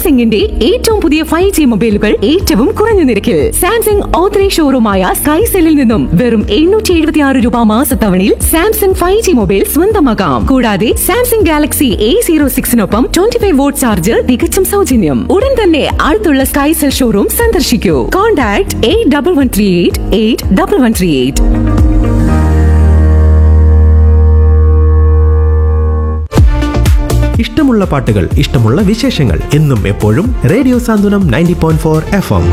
സാംസങ്ങിന്റെ ഏറ്റവും പുതിയ ഫൈവ് ജി മൊബൈലുകൾ ഏറ്റവും കുറഞ്ഞ നിരക്കിൽ സാംസങ് ഓത്തറൈസ് ഷോറൂമായ സ്കൈ സെല്ലിൽ നിന്നും വെറും എണ്ണൂറ്റി എഴുപത്തി ആറ് രൂപ മാസത്തവണയിൽ സാംസങ് ഫൈവ് ജി മൊബൈൽ സ്വന്തമാക്കാം കൂടാതെ സാംസങ് ഗാലക്സി എ സീറോ സിക്സിനൊപ്പം ട്വന്റി ഫൈവ് വോട്ട് ചാർജർ തികച്ചും സൗജന്യം ഉടൻ തന്നെ അടുത്തുള്ള സ്കൈ സെൽ ഷോറൂം സന്ദർശിക്കൂ contact eight double one three eight eight double one three eight ഇഷ്ടമുള്ള പാട്ടുകൾ ഇഷ്ടമുള്ള വിശേഷങ്ങൾ എന്നും എപ്പോഴും radio Santhwanam ninety point four F M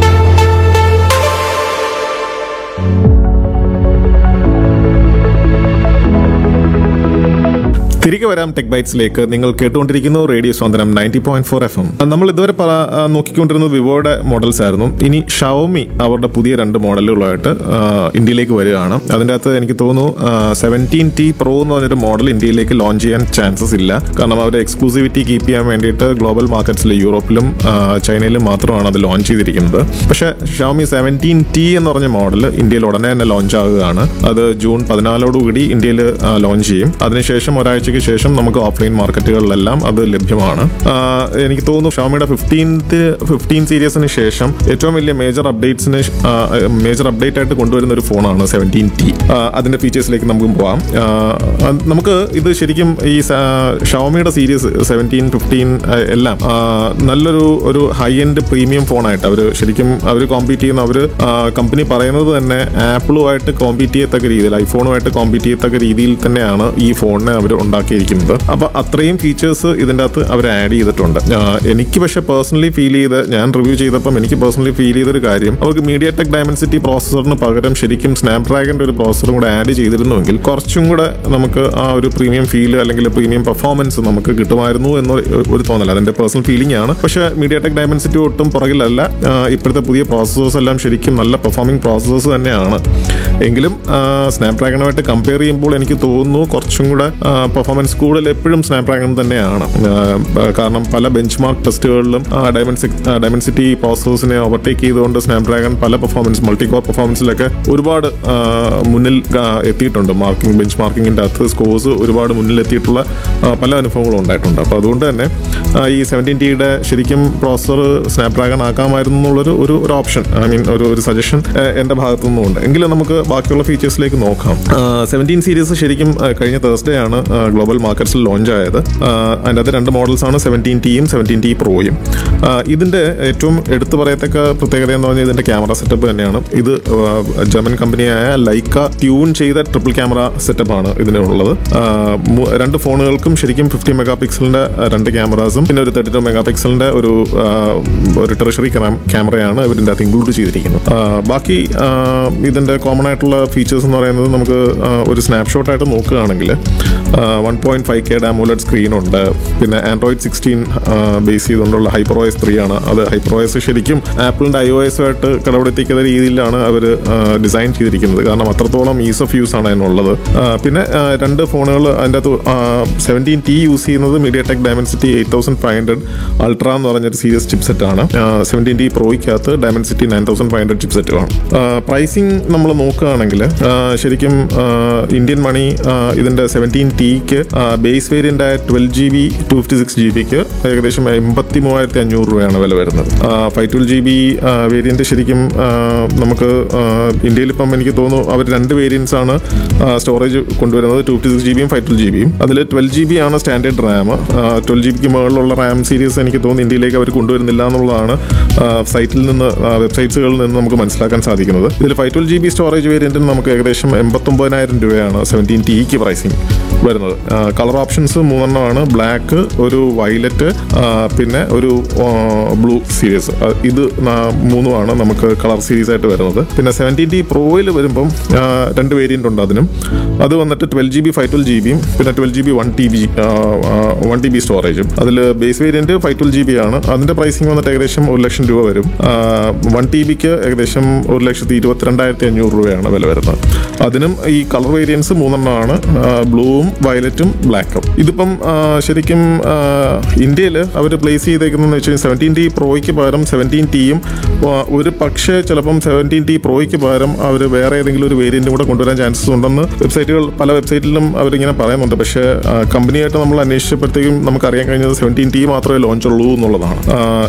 തിരികെ വരാം ടെക് ബൈറ്റ്സിലേക്ക് നിങ്ങൾ കേട്ടുകൊണ്ടിരിക്കുന്നു radio Santhwanam ninety point four F M നമ്മൾ ഇതുവരെ പറ- ആ, നോക്കിക്കൊണ്ടിരുന്നത് വിവോയുടെ മോഡൽസ് ആയിരുന്നു ഇനി ഷവോമി അവരുടെ പുതിയ രണ്ട് മോഡലുകളായിട്ട് ആ, ഇന്ത്യയിലേക്ക് വരികയാണ് അതിൻ്റെ അകത്ത് എനിക്ക് തോന്നുന്നു സെവൻറ്റീൻ ടി പ്രോ എന്ന് പറഞ്ഞൊരു മോഡൽ ഇന്ത്യയിലേക്ക് ലോഞ്ച് ചെയ്യാൻ ചാൻസസ് ഇല്ല കാരണം അവർ എക്സ്ക്ലൂസിവിറ്റി കീപ്പ് ചെയ്യാൻ വേണ്ടിയിട്ട് ഗ്ലോബൽ മാർക്കറ്റ്സിൽ യൂറോപ്പിലും ആ, ചൈനയിലും മാത്രമാണ് അത് ലോഞ്ച് ചെയ്തിരിക്കുന്നത് പക്ഷേ ഷവോമി സെവൻറ്റീൻ ടി എന്ന് പറഞ്ഞ മോഡൽ ഇന്ത്യയിൽ ഉടനെ തന്നെ ലോഞ്ച് ആകുകയാണ് അത് ജൂൺ പതിനാലോടുകൂടി ഇന്ത്യയിൽ ലോഞ്ച് ചെയ്യും അതിനുശേഷം ഒരാഴ്ചയ്ക്ക് ശേഷം നമുക്ക് ഓഫ്ലൈൻ മാർക്കറ്റുകളിലെല്ലാം അത് ലഭ്യമാണ് ആ, എനിക്ക് തോന്നുന്നു ഷവോമിയുടെ ഫിഫ്റ്റീൻത്ത് ഫിഫ്റ്റീൻ സീരീസിന് ശേഷം ഏറ്റവും വലിയ മേജർ അപ്ഡേറ്റ്സിന് മേജർ അപ്ഡേറ്റ് ആയിട്ട് കൊണ്ടുവരുന്ന ഒരു ഫോണാണ് സെവൻറ്റീൻ ടി അതിന്റെ ഫീച്ചേഴ്സിലേക്ക് നമുക്ക് പോവാം ആ, അത് നമുക്ക് ഇത് ശരിക്കും ഈ ഷവോമിയുടെ സീരീസ് സെവൻറ്റീൻ ഫിഫ്റ്റീൻ എല്ലാം ആ, നല്ലൊരു ഒരു ഹൈ എൻഡ് പ്രീമിയം ഫോണായിട്ട് അവർ ശരിക്കും അവർ കോമ്പീറ്റ് ചെയ്യുന്ന അവർ കമ്പനി പറയുന്നത് തന്നെ ആപ്പിളുമായിട്ട് കോമ്പീറ്റ് ചെയ്യത്തക്ക രീതിയിൽ ഐഫോണുമായിട്ട് കോമ്പീറ്റ് ചെയ്യത്തക്ക രീതിയിൽ തന്നെയാണ് ഈ ഫോണിനെ അവർ ഉണ്ടാക്കിയിരിക്കുന്നത് അപ്പൊ അത്രയും ഫീച്ചേഴ്സ് ഇതിൻ്റെ അകത്ത് അവർ ആഡ് ചെയ്തിട്ടുണ്ട് ആ, എനിക്ക് പക്ഷെ പേഴ്സണലി ഫീൽ ചെയ്ത് ഞാൻ റിവ്യൂ ചെയ്തപ്പം എനിക്ക് പേഴ്സണലി ഫീൽ ചെയ്തൊരു കാര്യം അവർക്ക് മീഡിയ ടെക് ഡയമൻസിറ്റി പ്രോസസറിന് പകരം ശരിക്കും സ്നാപ്ഡ്രാഗന്റെ ഒരു പ്രോസസറും കൂടെ ആഡ് ചെയ്തിരുന്നുവെങ്കിൽ കുറച്ചും കൂടെ നമുക്ക് ആ ഒരു പ്രീമിയം ഫീൽ അല്ലെങ്കിൽ പ്രീമിയം പെർഫോമൻസ് നമുക്ക് കിട്ടുമായിരുന്നു എന്ന ഒരു തോന്നൽ അതെന്റെ പേഴ്സണൽ ഫീലിംഗ് ആണ് പക്ഷേ മീഡിയ ടെക് ഡയമൻസിറ്റി ഒട്ടും പുറകിലല്ല ആ, ഇപ്പോഴത്തെ പുതിയ പ്രോസസ്സേഴ്സ് എല്ലാം ശരിക്കും നല്ല പെർഫോമിംഗ് പ്രോസസ്സേഴ്സ് തന്നെയാണ് എങ്കിലും സ്നാപ്ഡ്രാഗണുമായിട്ട് കമ്പയർ ചെയ്യുമ്പോൾ എനിക്ക് തോന്നുന്നു കുറച്ചും കൂടെ പെർഫോമൻസ് കൂടുതൽ എപ്പോഴും സ്നാപ്ഡ്രാഗൺ തന്നെയാണ് ആ, ആ, കാരണം പല ബെഞ്ച് മാർക്ക് ടെസ്റ്റുകളിലും ഡയമൻസിറ്റി പ്രോസസ്സേഴ്സിനെ ഓവർടേക്ക് ചെയ്തുകൊണ്ട് സ്നാപ്ഡ്രാഗൺ പല പെർഫോമൻസ് മൾട്ടി കോർ പെർഫോമൻസിലൊക്കെ ഒരുപാട് ആ, മുന്നിൽ ആ, എത്തിയിട്ടുണ്ട് മാർക്കിംഗ് ബെഞ്ച് മാർക്കിങ്ങിന്റെ അകത്ത് സ്കോഴ്സ് ഒരുപാട് മുന്നിൽ എത്തിയിട്ടുള്ള ആ, പല അനുഭവങ്ങളും ഉണ്ടായിട്ടുണ്ട് അപ്പോൾ അതുകൊണ്ട് തന്നെ ആ, ഈ സെവൻറ്റീൻ ടിയുടെ ശരിക്കും പ്രോസസർ സ്നാപ്ഡ്രാഗൺ ആക്കാമായിരുന്നു എന്നുള്ളൊരു ഒരു ഒരു ഓപ്ഷൻ ഐ മീൻ ഒരു ഒരു സജഷൻ എൻ്റെ ഭാഗത്തു നിന്നുണ്ട് എങ്കിലും നമുക്ക് ബാക്കിയുള്ള ഫീച്ചേഴ്സിലേക്ക് നോക്കാം സെവൻറ്റീൻ സീരീസ് ശരിക്കും ആ, കഴിഞ്ഞ തേഴ്സ്ഡേ ആണ് ഗ്ലോബൽ മാർക്കറ്റ്സിൽ ലോഞ്ച് ആയത് ആ, അതിൻ്റെ അകത്ത് രണ്ട് മോഡൽസ് ആണ് സെവൻറ്റീൻ ടിയും സെവൻറ്റീൻ ടി പ്രോയും ഇതിൻ്റെ ഏറ്റവും എടുത്തു പറയത്തക്ക പ്രത്യേകത എന്ന് പറഞ്ഞാൽ ഇതിൻ്റെ ക്യാമറ സെറ്റപ്പ് തന്നെയാണ് ഇത് ആ, ജർമ്മൻ കമ്പനിയായ ലൈക്ക ട്യൂൺ ചെയ്ത ട്രിപ്പിൾ ക്യാമറ സെറ്റപ്പാണ് ഇതിനുള്ളത് ആ, മു- രണ്ട് ഫോണുകൾക്കും ശരിക്കും ഫിഫ്റ്റി മെഗാ പിക്സലിൻ്റെ രണ്ട് ക്യാമറാസും പിന്നെ ഒരു തേർട്ടി ടു മെഗാ പിക്സലിൻ്റെ ഒരു ആ, ഒരു ടെറിഷറി ക്യാമറയാണ് ഇതിൻ്റെ അകത്ത് ഇൻക്ലൂഡ് ചെയ്തിരിക്കുന്നത് ആ, ബാക്കി ആ, ഇതിൻ്റെ കോമൺ ആയിട്ടുള്ള ഫീച്ചേഴ്സ് എന്ന് പറയുന്നത് നമുക്ക് ആ, ഒരു സ്നാപ്ഷോട്ട് ആയിട്ട് നോക്കുകയാണെങ്കിൽ one point five K AMOLED screen ഉണ്ട് പിന്നെ ആൻഡ്രോയിഡ് സിക്സ്റ്റീൻ ബേസ് ചെയ്തുകൊണ്ടുള്ള ഹൈപ്രോയസ് ത്രീ ആണ് അത് ഹൈപ്രോയസ് ശരിക്കും ആപ്പിളിൻ്റെ ഐ ഒ എസുമായിട്ട് കടപിടിപ്പിക്കുന്ന രീതിയിലാണ് അവർ ഡിസൈൻ ചെയ്തിരിക്കുന്നത് കാരണം അത്രത്തോളം ഈസ് ഓഫ് യൂസ് ആണ് അതിനുള്ളത് ആ, പിന്നെ ആ, രണ്ട് ഫോണുകൾ അതിൻ്റെ അകത്ത് സെവൻറ്റീൻ ടി യൂസ് ചെയ്യുന്നത് MediaTek Dimensity eight thousand five hundred ultra എന്ന് പറഞ്ഞൊരു സീരിയസ് ചിപ്പ് സെറ്റ് ആണ് സെവൻറ്റീൻ ടി പ്രോയ്ക്കകത്ത് Dimensity nine thousand five hundred chip സെറ്റുമാണ് പ്രൈസിങ് നമ്മൾ നോക്കുകയാണെങ്കിൽ ആ, ശരിക്കും ആ, ഇന്ത്യൻ മണി ആ, ഇതിന്റെ സെവൻറ്റീൻ ടിക്ക് ബേസ് വേരിയന്റ് ആയ twelve G B two fifty six G ബിക്ക് ഏകദേശം എൺപത്തി മൂവായിരത്തി അഞ്ഞൂറ് രൂപയാണ് വില വരുന്നത് five twelve G B variant ശരിക്കും ആ, നമുക്ക് ആ, ഇന്ത്യയിൽ ഇപ്പം എനിക്ക് തോന്നുന്നു അവർ രണ്ട് വേരിയൻസ് ആണ് സ്റ്റോറേജ് കൊണ്ടുവരുന്നത് ടു ഫിഫ്റ്റി സിക്സ് ജി ബിയും ഫൈവ് ട്വൽവ് ജി ബിയും അതിൽ ട്വൽവ് ജി ബി ആണ് സ്റ്റാൻഡേർഡ് റാം ട്വൽവ് ജി ബിക്ക് മുകളിലുള്ള റാം സീരീസ് എനിക്ക് തോന്നുന്നു ഇന്ത്യയിലേക്ക് അവർ കൊണ്ടുവരുന്നില്ല എന്നുള്ളതാണ് ആ, സൈറ്റിൽ നിന്ന് വെബ്സൈറ്റ്സുകളിൽ നിന്ന് നമുക്ക് മനസ്സിലാക്കാൻ സാധിക്കുന്നത് ഇതിൽ five twelve G B storage വേരിയന്റിന് നമുക്ക് ഏകദേശം എൺപത്തൊമ്പതിനായിരം രൂപയാണ് സെവൻറ്റീൻ ടിക്ക് പ്രൈസിങ് വരുന്നത് കളർ ഓപ്ഷൻസ് മൂന്നെണ്ണമാണ് ബ്ലാക്ക് ഒരു വയലറ്റ് പിന്നെ ഒരു ബ്ലൂ സീരീസ് ഇത് നാ- മൂന്നുമാണ് നമുക്ക് കളർ സീരീസ് ആയിട്ട് വരുന്നത് പിന്നെ സെവൻറ്റീൻ ടി പ്രോയിൽ വരുമ്പം ആ, രണ്ട് വേരിയന്റ് ഉണ്ട് അതിനും അത് വന്നിട്ട് twelve G B five twelve G ബിയും പിന്നെ twelve G B one T B one T B സ്റ്റോറേജും അതിൽ base variant five twelve G B ആണ് അതിന്റെ പ്രൈസിങ് വന്നിട്ട് ഏകദേശം ഒരു ലക്ഷം രൂപ വരും വൺ ടി ബിക്ക് ഏകദേശം ഒരു ലക്ഷത്തി ഇരുപത്തിരണ്ടായിരത്തി അഞ്ഞൂറ് രൂപയാണ് വില വരുന്നത് അതിനും ഈ കളർ വേരിയൻസ് മൂന്നെണ്ണമാണ് ബ്ലൂവും വയലറ്റും ബ്ലാക്കും ഇതിപ്പം ആ, ശരിക്കും ഇന്ത്യയിൽ അവർ പ്ലേസ് ചെയ്തേക്കുന്നതെന്ന് വെച്ച് കഴിഞ്ഞാൽ സെവൻറ്റീൻ ടി പ്രോയ്ക്ക് പകരം സെവൻറ്റീൻ ടിയും ഒരു പക്ഷേ ചിലപ്പം സെവൻറ്റീൻ ടി പ്രോയ്ക്ക് പകരം അവർ വേറെ ഏതെങ്കിലും ഒരു വേരിയന്റും കൂടെ കൊണ്ടുവരാൻ ചാൻസസ് ഉണ്ടെന്ന് വെബ്സൈറ്റുകൾ പല വെബ്സൈറ്റിലും അവരിങ്ങനെ പറയുന്നുണ്ട് പക്ഷേ കമ്പനിയായിട്ട് നമ്മൾ അന്വേഷിച്ചപ്പോഴത്തേക്കും നമുക്ക് അറിയാൻ കഴിഞ്ഞത് സെവൻറ്റീൻ ടി മാത്രമേ ലോഞ്ച് ഉള്ളൂ എന്നുള്ളതാണ് ആ,